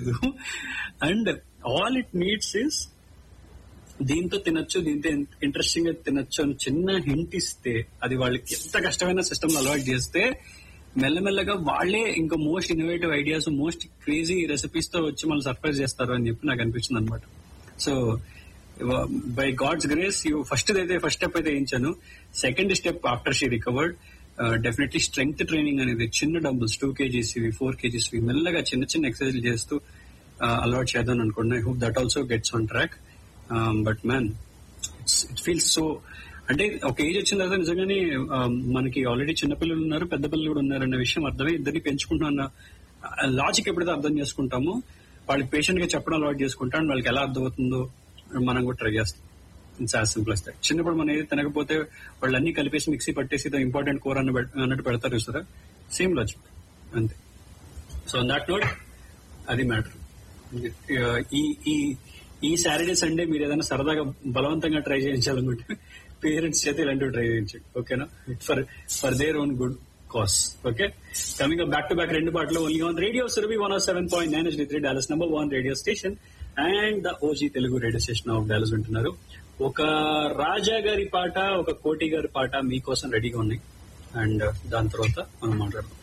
లేదు and all it needs is దీంతో తినొచ్చు దీంతో ఇంట్రెస్టింగ్ గా తినొచ్చు అని చిన్న హింట్ ఇస్తే అది వాళ్ళకి ఎంత కష్టమైన సిస్టమ్ అలవాటు చేస్తే మెల్లమెల్లగా వాళ్ళే ఇంకా most innovative ideas most crazy recipes తో వచ్చి మళ్ళీ సర్ప్రైజ్ చేస్తారు అని చెప్పి నాకు అనిపించింది అనమాట so by God's grace you first అయితే ఫస్ట్ స్టెప్ అయితే వేయించాను second step after she recovered definitely strength training అనేది చిన్న డబ్బుల్స్ టూ కేజీస్ ఇవి ఫోర్ కేజీస్ ఇవి మెల్లగా చిన్న చిన్న ఎక్సర్సైజ్ చేస్తూ uh, అలవాటు చేద్దాం అనుకున్నా I hope that also gets on track but man it's it feels so అంటే ఒక ఏజ్ వచ్చిన తర్వాత నిజంగానే um, మనకి ఆల్రెడీ చిన్నపిల్లలు ఉన్నారు పెద్ద పిల్లలు కూడా ఉన్నారు అన్న విషయం అర్థమై ఇద్దరిని పెంచుకుంటున్న లాజిక్ ఎప్పుడైతే అర్థం చేసుకుంటామో వాళ్ళకి పేషెంట్ గా చెప్పడం అలవాటు చేసుకుంటాం వాళ్ళకి ఎలా అర్థమవుతుందో మనం కూడా ట్రై చేస్తాం ఇట్స్ యాజ్ సింపుల్ అస్ చిన్నప్పుడు మనం ఏది తినకపోతే వాళ్ళు అన్ని కలిపేసి మిక్సీ పట్టేసి ఇంపార్టెంట్ కూర అన్న పెట్- అన్నట్టు పెడతారు చూసారా సేమ్ లాజిక్ అంతే సో దట్ నోట్ అది మ్యాటర్ ఈ ఈ ఈ సాటర్డే సండే మీరు ఏదైనా సరదాగా బలవంతంగా ట్రై చేయించాలనుకుంటే పేరెంట్స్ చేత ఇలాంటివి ట్రై చేయించండి ఓకేనా for for their own good cause okay coming back to back రెండు పాటలు only on radio Surabhi one of seven point nine three Dallas number one radio station and the OG Telugu radio station of Dallas ఉంటున్నారు ఒక రాజా గారి పాట ఒక కోటి గారి పాట మీకోసం రెడీగా ఉన్నాయి అండ్ దాని తర్వాత మనం మాట్లాడదాం